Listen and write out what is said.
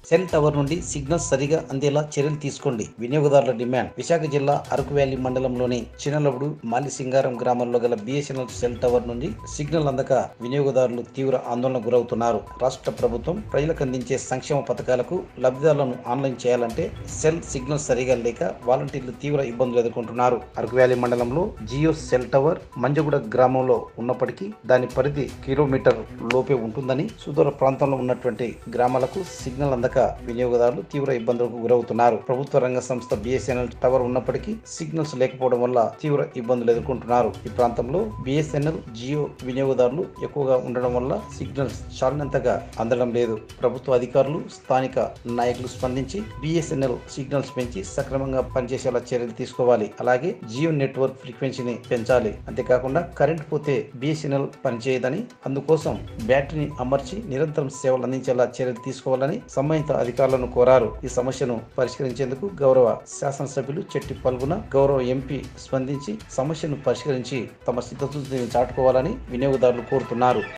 cell tower నుండి signals సరిగా అందేలా చర్యలు తీసుకోండి వినియోగదారుల డిమాండ్ విశాఖ జిల్లా అరకు వ్యాలీ మండలంలోని చినలవుడు మాలిసింగారం గ్రామంలో గల బిఎస్ఎన్ఎల్ సెల్ టవర్ నుండి సిగ్నల్ అందక వినియోగదారులు తీవ్ర ఆందోళన గురవుతున్నారు రాష్ట్ర ప్రభుత్వం ప్రజలకు అందించే సంక్షేమ పథకాలకు లబ్ధిదారులను ఆన్లైన్ చేయాలంటే సెల్ సిగ్నల్ సరిగా లేక వాలంటీర్లు తీవ్ర ఇబ్బందులు ఎదుర్కొంటున్నారు అరకు వ్యాలీ మండలంలో జియో సెల్ టవర్ మంజగూడ గ్రామంలో ఉన్నప్పటికీ దాని పరిధి కిలోమీటర్ లోపే ఉంటుందని సుదూర ప్రాంతంలో ఉన్నటువంటి గ్రామాలకు సిగ్నల్ అందక వినియోగదారులు తీవ్ర ఇబ్బందులకు గురవుతున్నారు ప్రభుత్వ రంగ సంస్థ బిఎస్ఎన్ఎల్ టవర్ ఉన్నప్పటికీ సిగ్నల్స్ లేకపోవడం వల్ల తీవ్ర ఇబ్బందులు ఎదుర్కొంటున్నారు ఈ ప్రాంతంలో బిఎస్ఎన్ఎల్ జియో వినియోగదారులు ఎక్కువగా ఉండడం వల్ల సిగ్నల్స్ చాలినంతగా అందడం లేదు ప్రభుత్వ అధికారులు స్థానిక నాయకులు స్పందించి బిఎస్ఎన్ఎల్ సిగ్నల్స్ పెంచి సక్రమంగా పనిచేసేలా చర్యలు తీసుకోవాలి అలాగే జియో నెట్వర్క్ ఫ్రీక్వెన్సీని పెంచాలి అంతేకాకుండా కరెంట్ పోతే బిఎస్ఎన్ఎల్ పనిచేయదని అందుకోసం బ్యాటరీని అమర్చి నిరంతరం సేవలు అందించేలా చర్యలు తీసుకోవాలని సంబంధిత అధికారులను కోరారు ఈ సమస్యను పరిష్కరించేందుకు గౌరవ శాసనసభ్యులు చెట్టి పల్గున గౌరవ ఎంపీ స్పందించి సమస్యను పరిష్కరించి తమ సిద్ధతను చాటుకోవాలని వినియోగదారులు కోరుతున్నారు